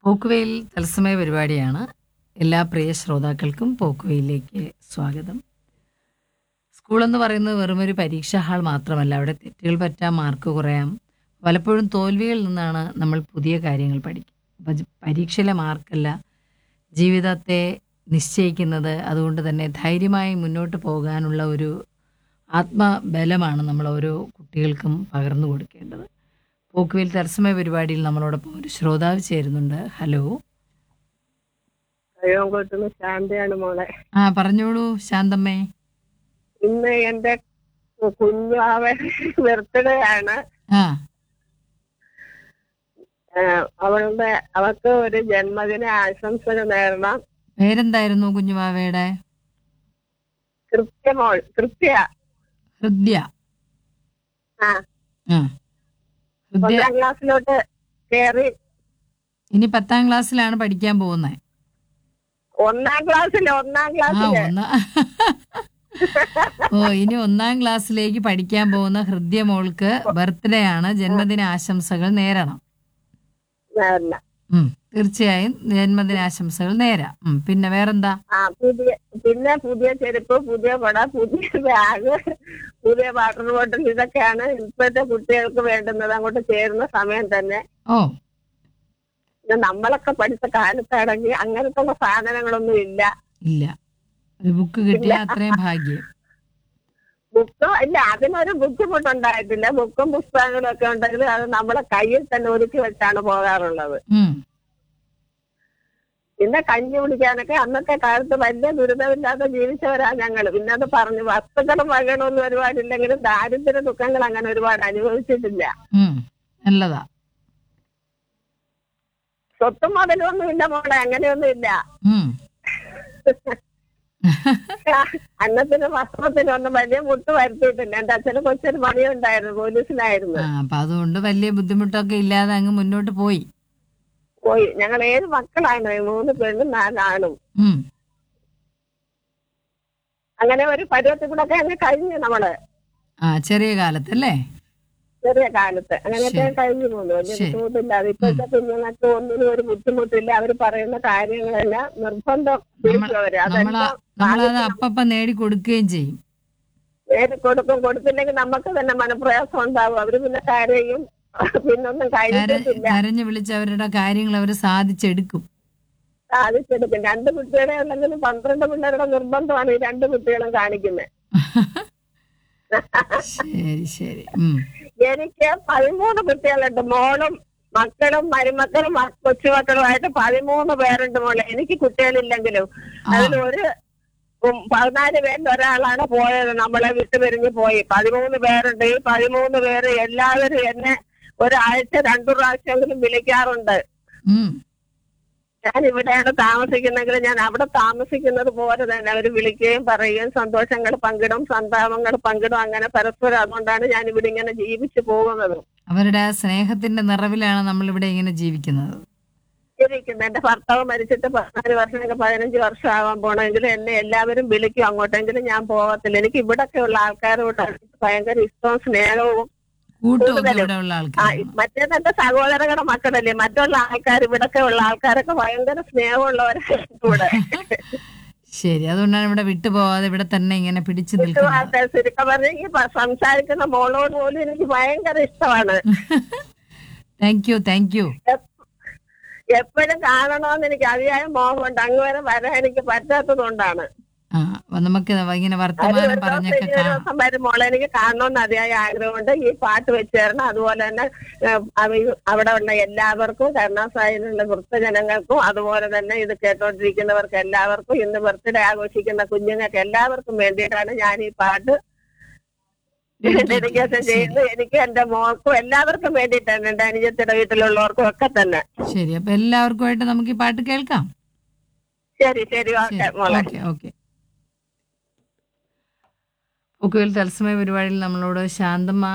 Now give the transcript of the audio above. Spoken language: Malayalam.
പോക്കുവെയിൽ തത്സമയ പരിപാടിയാണ് എല്ലാ പ്രിയ ശ്രോതാക്കൾക്കും പോക്കുവെയിലേക്ക് സ്വാഗതം സ്കൂളെന്ന് പറയുന്നത് വെറുമൊരു പരീക്ഷാ ഹാൾ മാത്രമല്ല അവിടെ തെറ്റുകൾ പറ്റാം മാർക്ക് കുറയാം പലപ്പോഴും തോൽവികളിൽ നിന്നാണ് നമ്മൾ പുതിയ കാര്യങ്ങൾ പഠിക്കുക അപ്പം ജ- പരീക്ഷയിലെ മാർക്കല്ല ജീവിതത്തെ നിശ്ചയിക്കുന്നത് അതുകൊണ്ട് തന്നെ ധൈര്യമായി മുന്നോട്ട് പോകാനുള്ള ഒരു ആത്മബലമാണ് നമ്മൾ ഓരോ കുട്ടികൾക്കും പകർന്നു കൊടുക്കേണ്ടത് പോക്കുവെയിൽ തത്സമയ പരിപാടിയിൽ നമ്മളോടൊപ്പം ഒരു ശ്രോതാവ് ചേരുന്നുണ്ട് ഹലോ അയ്യോങ്കോട്ടുന്ന ശാന്തയാണ് മോളെ ആ പറഞ്ഞോളൂ ശാന്തമ്മേ ഇന്ന് എന്റെ കുഞ്ഞാവ ബർത്ത്ഡേ ആണ് ആ ഏഹ് അവളുടെ അവർക്ക് ഒരു ജന്മദിന ആശംസകൾ നേരണം പേരെന്തായിരുന്നു കുഞ്ഞുമാവയുടെ കൃത്യമോൾ കൃത്യ ഹൃദ്യ ആ ആ ഹൃദ്യ ഒന്നാം ക്ലാസ്സിലോട്ട് കയറി ഇനി പത്താം ക്ലാസ്സിലാണ് പഠിക്കാൻ പോകുന്നത് ഒന്നാം ക്ലാസ്സിൽ ഒന്നാം ആ ക്ലാസ്സില് ഒന്നാ ഓ ഇനി ഒന്നാം ക്ലാസ്സിലേക്ക് പഠിക്കാൻ പോകുന്ന ഹൃദ്യ മോൾക്ക് ബർത്ത്ഡേ ആണ് ജന്മദിന ആശംസകൾ നേരണം നേരണം. ഉം തീർച്ചയായും ജന്മദിന ആശംസകൾ നേരാം ഉം പിന്നെ വേറെന്താ ആ പുതിയ പിന്നെ പുതിയ ചെരുപ്പ് പുതിയ പട പുതിയ ബാഗ് പുതിയ വാട്ടർ ബോട്ടിൽ ഇതൊക്കെയാണ് ഇപ്പോഴത്തെ കുട്ടികൾക്ക് വേണ്ടുന്നത് അങ്ങോട്ട് ചേരുന്ന സമയം തന്നെ ഓ ഇത് നമ്മളൊക്കെ പഠിച്ച കാലത്താണെങ്കിൽ അങ്ങനത്തെ ഉള്ള സാധനങ്ങളൊന്നും ഇല്ല ഇല്ല ഒരു ബുക്ക് കിട്ടിയ അത്രയും ഭാഗ്യം ബുക്ക് ഇല്ല അതിനൊരു ബുദ്ധിമുട്ടുണ്ടായിട്ടില്ല ബുക്കും പുസ്തകങ്ങളും ഒക്കെ ഉണ്ടെങ്കിൽ അത് നമ്മളെ കയ്യിൽ തന്നെ ഒരുക്കി വെച്ചാണ് പോകാറുള്ളത് ഉം പിന്നെ കഞ്ഞി കുടിക്കാനൊക്കെ അന്നത്തെ കാലത്ത് വലിയ ദുരിതമില്ലാതെ ജീവിച്ചവരാ ഞങ്ങൾ പിന്നെ അത് പറഞ്ഞു വസ്തുക്കളും വകകളൊന്നും ഒരുപാടില്ലെങ്കിലും ദാരിദ്ര്യ ദുഃഖങ്ങൾ അങ്ങനെ ഒരുപാട് അനുഭവിച്ചിട്ടില്ല ഉം നല്ലതാ സ്വത്തും മുതലൊന്നും ഇല്ല മോളെ അങ്ങനെയൊന്നും ഇല്ല ഉം അന്നത്തിന് വസ്ത്രത്തിനൊന്നും വലിയ മുട്ട് വരുത്തിയിട്ടില്ല എന്റെ അച്ഛന് കൊച്ചൊരു പണിയുണ്ടായിരുന്നു പോലീസിലായിരുന്നു ആ അപ്പൊ അതുകൊണ്ട് വലിയ ബുദ്ധിമുട്ടൊക്കെ ഇല്ലാതെ അങ്ങ് മുന്നോട്ട് പോയി പോയി ഞങ്ങൾ ഏഴ് മക്കളാണ് മൂന്ന് പെണ്ണും നാലാണും ഉം അങ്ങനെ ഒരു പരുവത്തിൽ കൂടെ ഒക്കെ അങ്ങ് കഴിഞ്ഞു നമ്മള് ആ ചെറിയ കാലത്തല്ലേ ചെറിയ കാലത്ത് അങ്ങനെയൊക്കെ ശരി. കഴിഞ്ഞു പോകുന്നു വലിയ ശരി. ബുദ്ധിമുട്ടില്ലാതെ ഇപ്പോഴത്തെ കുഞ്ഞുങ്ങൾക്ക് ഒന്നിനും ഒരു ബുദ്ധിമുട്ടില്ല അവർ പറയുന്ന കാര്യങ്ങളെല്ലാം നിർബന്ധം ചെയ്യിക്കും അവര് നമ്മളാ അതെല്ലാം നമ്മളത് അപ്പപ്പം നേടി കൊടുക്കുകയും ചെയ്യും നേരി കൊടുക്കും കൊടുത്തില്ലെങ്കിൽ നമുക്ക് തന്നെ മനപ്രയാസം ഉണ്ടാവും അവര് പിന്നെ കരയും പിന്നൊന്നും കര കഴിക്കത്തില്ല കരഞ്ഞു വിളിച്ച് അവരുടെ കാര്യങ്ങൾ അവർ സാധിച്ചെടുക്കും സാധിച്ചെടുക്കും രണ്ട് കുട്ടികളെ ഉണ്ടെങ്കിലും പന്ത്രണ്ട് പിള്ളേരുടെ നിർബന്ധമാണ് ഈ രണ്ട് കുട്ടികളും കാണിക്കുന്നത് ശരി ശരി ഉം എനിക്ക് പതിമൂന്ന് കുട്ടികളുണ്ട് മോളും മക്കളും മരുമക്കളും മ- കൊച്ചുമക്കളുമായിട്ട് പതിമൂന്ന് പേരുണ്ട് മോളെ എനിക്ക് കുട്ടികളില്ലെങ്കിലും ആ അതിൽ ഒരു ഉം പതിനാല് പേരിൽ ഒരാളാണ് പോയത് നമ്മളെ വിട്ടുപിരിഞ്ഞ് പോയി പതിമൂന്ന് പേരുണ്ട് ഈ പതിമൂന്ന് പേര് എല്ലാവരും എന്നെ ഒരാഴ്ച രണ്ടു പ്രാവശ്യമെങ്കിലും വിളിക്കാറുണ്ട് ഉം ഞാൻ ഇവിടെയാണ് താമസിക്കുന്നെങ്കിൽ ഞാൻ അവിടെ താമസിക്കുന്നത് പോലെ തന്നെ അവർ വിളിക്കുകയും പറയുകയും സന്തോഷങ്ങൾ പങ്കിടും സന്താപങ്ങൾ പങ്കിടും അങ്ങനെ പരസ്പരം അതുകൊണ്ടാണ് ഞാൻ ഇവിടെ ഇങ്ങനെ ജീവിച്ചു പോകുന്നത് അവരുടെ ആ സ്നേഹത്തിന്റെ നിറവിലാണ് നമ്മൾ ഇവിടെ ഇങ്ങനെ ജീവിക്കുന്നത് ഇരിക്കുന്നത് എന്റെ ഭർത്താവ് മരിച്ചിട്ട് പതിനാല് വർഷം പതിനഞ്ച് വർഷം ആവാൻ പോണെങ്കിൽ എന്നെ എല്ലാവരും വിളിക്കും അങ്ങോട്ടെങ്കിലും ഞാൻ പോകത്തില്ല എനിക്ക് ഇവിടൊക്കെ ഉള്ള ആൾക്കാരോട് ഭയങ്കര ഇഷ്ടവും സ്നേഹവും കൂട്ടുമൊക്കെ കൂടുതലും. ഇവിടെ ഉള്ള ആ ആൾക്കാർ മറ്റേത് എന്റെ സഹോദരങ്ങളുടെ മക്കളല്ലേ മറ്റുള്ള ആൾക്കാർ ഇവിടൊക്കെ ഉള്ള ആൾക്കാരൊക്കെ ഭയങ്കര സ്നേഹമുള്ളവരാണ് ഇവിടെ ശരി അതുകൊണ്ടാണ് ഇവിടെ വിട്ടുപോകാതെ ഇവിടെ തന്നെ ഇങ്ങനെ പിടിച്ചു നിൽക്കുന്നത് ഇഷ്ടമായിട്ട് ചുരുക്കം പറഞ്ഞ ഈ പ- സംസാരിക്കുന്ന മോളോട് പോലും എനിക്ക് ഭയങ്കര ഇഷ്ടമാണ് താങ്ക് യു താങ്ക് യു എപ്പോഴും കാണണമെന്ന് എനിക്ക് അതിയായ മോഹമുണ്ട് അങ്ങ് വരെ വരാൻ എനിക്ക് പറ്റാത്തത് കൊണ്ടാണ് ആ അപ്പൊ നമുക്ക് ഇങ്ങനെ അത് വർത്തമാനം ഒരു ദിവസം പറഞ്ഞൊക്കെ ഇനി ഒരു കാണാം ദിവസം വരും മോളെ എനിക്ക് കാണണമെന്ന് അതിയായ ആഗ്രഹമുണ്ട് ഈ പാട്ട് വെച്ച് തരണം അതുപോലെ തന്നെ ഏഹ്, അവ- അവിടെ ഉള്ള എല്ലാവർക്കും കരുണാസായിലുള്ള വൃത്തജനങ്ങൾക്കും അതുപോലെ തന്നെ ഇത് കേട്ടോണ്ടിരിക്കുന്നവർക്ക് എല്ലാവർക്കും ഇന്ന് ബർത്ത്ഡേ ആഘോഷിക്കുന്ന കുഞ്ഞുങ്ങൾക്ക് എല്ലാവർക്കും വേണ്ടിയിട്ടാണ് ഞാൻ ഈ പാട്ട് ഡെഡിക്കേഷൻ ചെയ്യുന്നത് എനിക്ക് എന്റെ മോൾക്കും എല്ലാവർക്കും വേണ്ടിയിട്ടാണ് എന്റെ അനുജത്തിന്റെ വീട്ടിലുള്ളവർക്കും ഒക്കെ തന്നെ ശരി അപ്പൊ എല്ലാവർക്കുമായിട്ട് നമുക്ക് ഈ പാട്ട് കേൾക്കാം ശരി ശരി ഓക്കെ മോളെ ഓക്കെ ഓക്കെ ഒക്കുവിൽ തത്സമയ പരിപാടിയിൽ നമ്മളോട് ശാന്തമ്മ